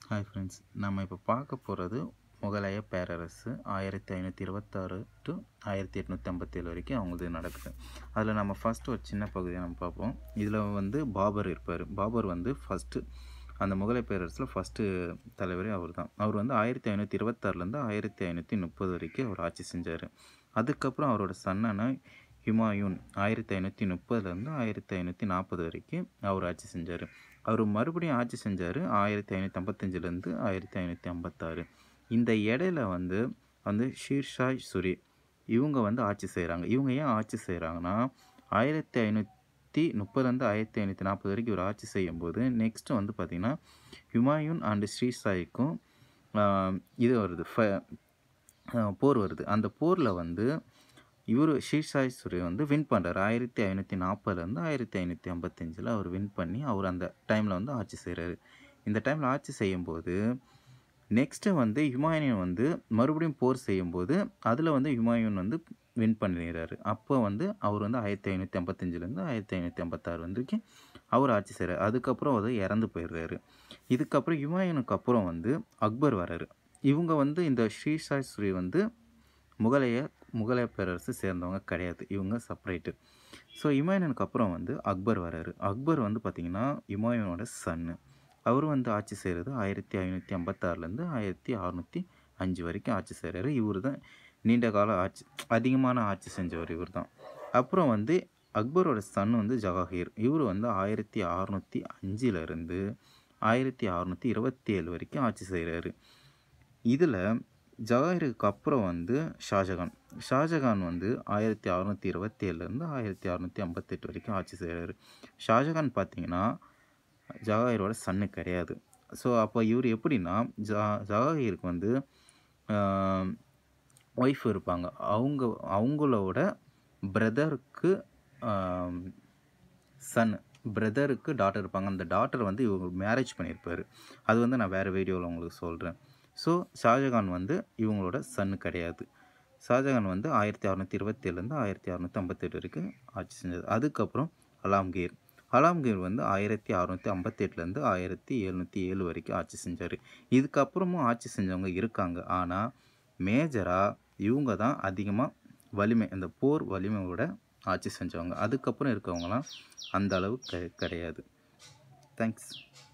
hi friends நம்ம இப்போ பார்க்க போகிறது முகலாய பேரரசு ஆயிரத்தி ஐநூற்றி இருபத்தாறு டு ஆயிரத்தி எட்நூற்றி ஐம்பத்தேழு வரைக்கும் அவங்களது நடக்குது அதில் நம்ம ஃபஸ்ட்டு ஒரு சின்ன பகுதியை நம்ம பார்ப்போம் இதில் வந்து பாபர் இருப்பார் பாபர் வந்து ஃபஸ்ட்டு அந்த முகலாய பேரரசில் ஃபஸ்ட்டு தலைவர் அவர் தான் அவர் வந்து ஆயிரத்தி ஐநூற்றி இருபத்தாறுலேருந்து ஆயிரத்தி ஐநூற்றி முப்பது வரைக்கும் அவர் ஆட்சி செஞ்சார் அதுக்கப்புறம் அவரோட சன்னனை ஹுமாயூன் ஆயிரத்தி ஐநூற்றி முப்பதுலேருந்து ஆயிரத்தி ஐநூற்றி நாற்பது வரைக்கும் அவர் ஆட்சி செஞ்சார் அவர் மறுபடியும் ஆட்சி செஞ்சார் ஆயிரத்தி ஐநூற்றி ஐம்பத்தஞ்சிலேருந்து ஆயிரத்தி ஐநூற்றி ஐம்பத்தாறு இந்த இடையில வந்து வந்து ஷீர்ஷாய் சுரி இவங்க வந்து ஆட்சி செய்கிறாங்க இவங்க ஏன் ஆட்சி செய்கிறாங்கன்னா ஆயிரத்தி ஐநூற்றி முப்பதுலேருந்து ஆயிரத்தி ஐநூற்றி நாற்பது வரைக்கும் இவர் ஆட்சி செய்யும்போது நெக்ஸ்ட்டு வந்து பார்த்திங்கன்னா ஹுமாயூன் அண்டு ஸ்ரீசாய்க்கும் ஆஹ், இது வருது ஃப ஆஹ், போர் வருது அந்த போரில் வந்து இவர் ஷீர்ஷாய் சுரி வந்து வின் பண்ணுறாரு ஆயிரத்தி ஐநூற்றி நாற்பதுலேருந்து ஆயிரத்தி ஐநூற்றி ஐம்பத்தஞ்சில் அவர் வின் பண்ணி அவர் அந்த டைமில் வந்து ஆட்சி செய்கிறாரு இந்த டைமில் ஆட்சி செய்யும்போது நெக்ஸ்ட்டு வந்து ஹுமாயூன் வந்து மறுபடியும் போர் செய்யும்போது அதில் வந்து ஹுமாயூன் வந்து வின் பண்ணிடுறாரு அப்போ வந்து அவர் வந்து ஆயிரத்தி ஐநூற்றி ஐம்பத்தஞ்சிலேருந்து ஆயிரத்தி ஐநூற்றி ஐம்பத்தாறு வரைக்கும் அவர் ஆட்சி செய்கிறார் அதுக்கப்புறம் அவர் இறந்து போயிடுறாரு இதுக்கப்புறம் ஹுமாயூனுக்கு அப்புறம் வந்து அக்பர் வராரு இவங்க வந்து இந்த ஸ்ரீசாய் ஸ்ரீ வந்து முகலாய முகலாய பேரரசு சேர்ந்தவங்க கிடையாது இவங்க செப்பரேட்டு ஸோ இமாயூனுக்கு அப்புறம் வந்து அக்பர் வராரு அக்பர் வந்து பார்த்திங்கன்னா இமாயூனோட சன்னு அவர் வந்து ஆட்சி செய்கிறது ஆயிரத்தி ஐநூற்றி ஐம்பத்தாறுலேருந்து ஆயிரத்தி அறநூற்றி அஞ்சு வரைக்கும் ஆட்சி செய்கிறாரு இவர் தான் நீண்ட கால ஆட்சி அதிகமான ஆட்சி செஞ்சவர் இவர் தான் அப்புறம் வந்து அக்பரோட சன் வந்து ஜஹாங்கீர் இவர் வந்து ஆயிரத்தி அறநூற்றி அஞ்சிலிருந்து ஆயிரத்தி அறநூற்றி இருபத்தி ஏழு வரைக்கும் ஆட்சி செய்கிறாரு இதில் ஜஹாங்கீருக்கு அப்புறம் வந்து ஷாஜகான் ஷாஜகான் வந்து ஆயிரத்தி அறநூற்றி இருபத்தி ஏழுலேருந்து ஆயிரத்தி அறநூற்றி ஐம்பத்தெட்டு வரைக்கும் ஆட்சி செய்கிறாரு ஷாஜகான் பார்த்தீங்கன்னா ஜஹாங்கீரோட சன்னு கிடையாது ஸோ அப்போ இவர் எப்படின்னா ஜா ஜஹாங்கீருக்கு வந்து ஒய்ஃப் இருப்பாங்க அவங்க அவங்களோட பிரதருக்கு சன் பிரதருக்கு டாட்டர் இருப்பாங்க அந்த டாட்டர் வந்து இவங்க மேரேஜ் பண்ணியிருப்பார் அது வந்து நான் வேறு வீடியோவில் உங்களுக்கு சொல்கிறேன் ஸோ ஷாஜகான் வந்து இவங்களோட சன்னு கிடையாது ஷாஜகான் வந்து ஆயிரத்தி அறநூற்றி இருபத்தேழுலேருந்து ஆயிரத்தி அறநூற்றி ஐம்பத்தெட்டு வரைக்கும் ஆட்சி செஞ்சது அதுக்கப்புறம் அலாம்கீர் அலாம்கீர் வந்து ஆயிரத்தி அறநூற்றி ஐம்பத்தெட்டுலேருந்து ஆயிரத்தி எழுநூற்றி ஏழு வரைக்கும் ஆட்சி செஞ்சார் இதுக்கப்புறமும் ஆட்சி செஞ்சவங்க இருக்காங்க ஆனால் மேஜராக இவங்க தான் அதிகமாக வலிமை இந்த போர் வலிமையோட ஆட்சி செஞ்சவங்க அதுக்கப்புறம் இருக்கவங்களாம் அந்த அளவு கிடை கிடையாது தேங்க்ஸ்